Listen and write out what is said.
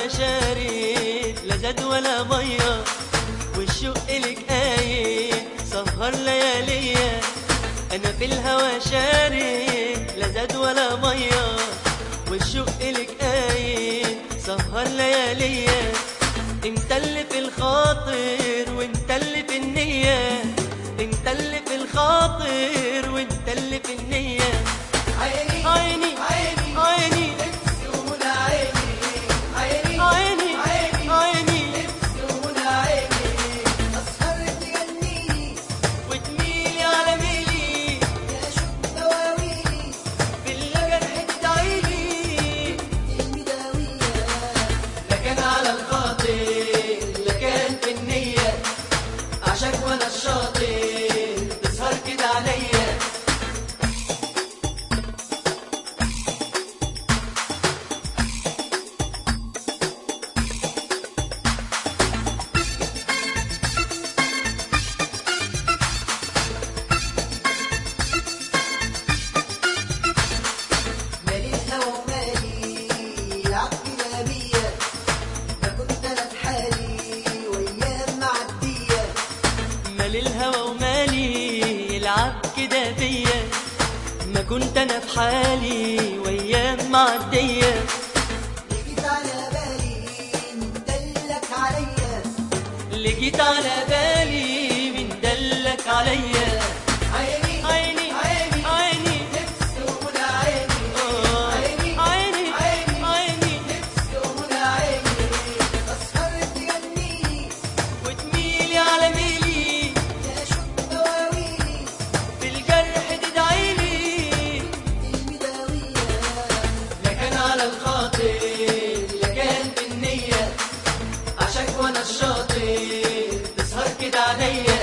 الهوى شارد لا زاد ولا ميه والشوق لك قايد سهر لياليا انا في الهوى شارد لا زاد ولا ميه والشوق لك قايد سهر لياليا انت اللي في الخاطر وانت اللي في النية انت اللي في الخاطر وانت اللي في النية عيني عيني عيني عيني سونا عيني عيني عيني عيني عيني سونا عيني أسهر تغنيلي وتميلي على ميلي يا شوق دواويلي بالجرح تدعيلي المداوية لا كان على الخاطر لا كان في النية عشان وانا الشاطر تسهر كده عليا مالي الهوى ومالي العقل نبية ما كنت أنا في حالي وأيام معدية مال الهوى ومالي يلعب كده بيا ما كنت انا في حالي وايام معديه جيت على بالي مدلك عليا اللي جيت على بالي من دلك عليا عيني عيني عيني عيني سونا عيني آه، عيني عيني عيني عيني سونا عيني أسهر تغنيلي وتميلي على ميلي يا شوق دواويلي بالجرح تدعيلي المداوية لا كان على الخاطر لا كان بالنية عشان وانا الشاطر تسهر كده عليا